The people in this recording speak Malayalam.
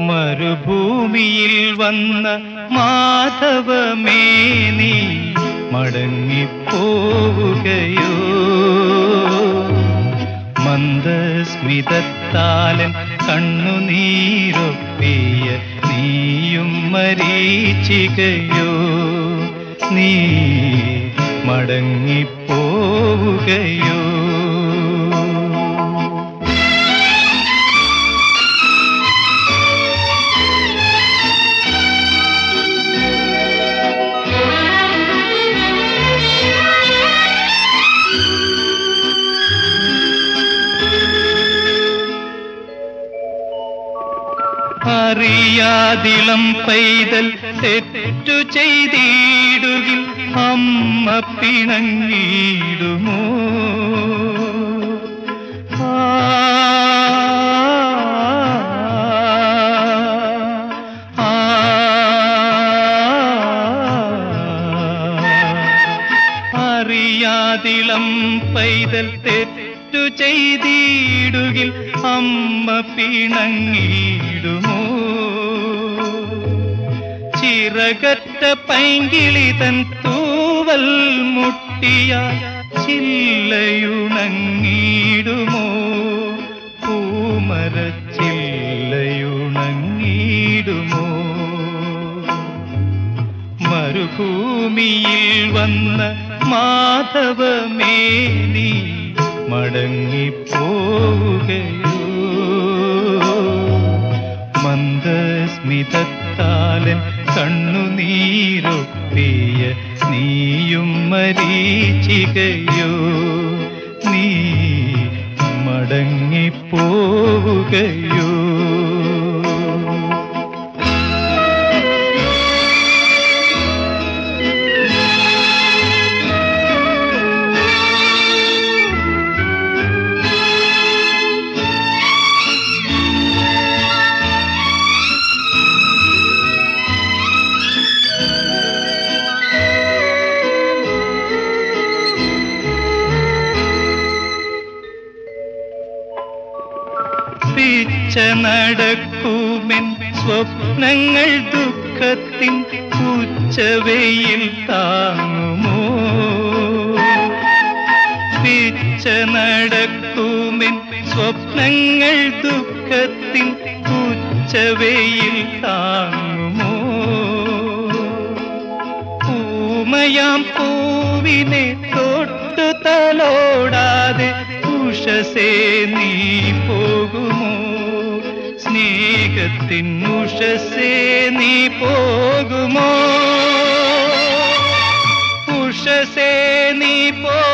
മരുഭൂമിയിൽ വന്ന മാധവമേ നീ മടങ്ങിപ്പോവുകയോ മന്ദസ്മിതത്താലൻ കണ്ണുനീരൊപ്പിയ നീയും മരീച്ചികയോ നീ മടങ്ങിപ്പോവുകയോ അറിയാതിളം പൈതൽ തെറ്റു ചെയ്തിടുകിൽ അമ്മ പിണങ്ങിടുമോ ആ, ആ, അറിയാതിളം പൈതൽ തെറ്റു ചെയ്തിടുകിൽ അമ്മ പിണങ്ങിടുമോ ചിറകറ്റ പൈങ്കിളി തൻ തൂവൽ മുട്ടിയ ചില്ലയുണങ്ങിടുമോ പൂമര ചില്ലയുണങ്ങിടുമോ മരുഭൂമിയിൽ വന്ന മാധവമേ നീ മടങ്ങിപ്പോവുകയോ മന്ദസ്മിതത്താലൻ കണ്ണുനീരൊപ്പിയ നീയും മരീച്ചികയോ നീ മടങ്ങിപ്പോവുകയോ പിച്ച നടക്കുമെൻ സ്വപ്നങ്ങൾ ദുഃഖത്തിൻ ഉച്ചവെയിൽ താങ്ങുമോ പിച്ച നടക്കുമെൻ സ്വപ്നങ്ങൾ ദുഃഖത്തിൻ ഉച്ചവെയിൽ താങ്ങുമോ പൂമയാം പൂവിനെ തൊട്ടു തലോടാതെ ഉഷസേ നീ പോകുമോ സ്നേഹത്തിൻ ഉഷസേ നീ പോകുമോ ഉഷസേ നീ പോ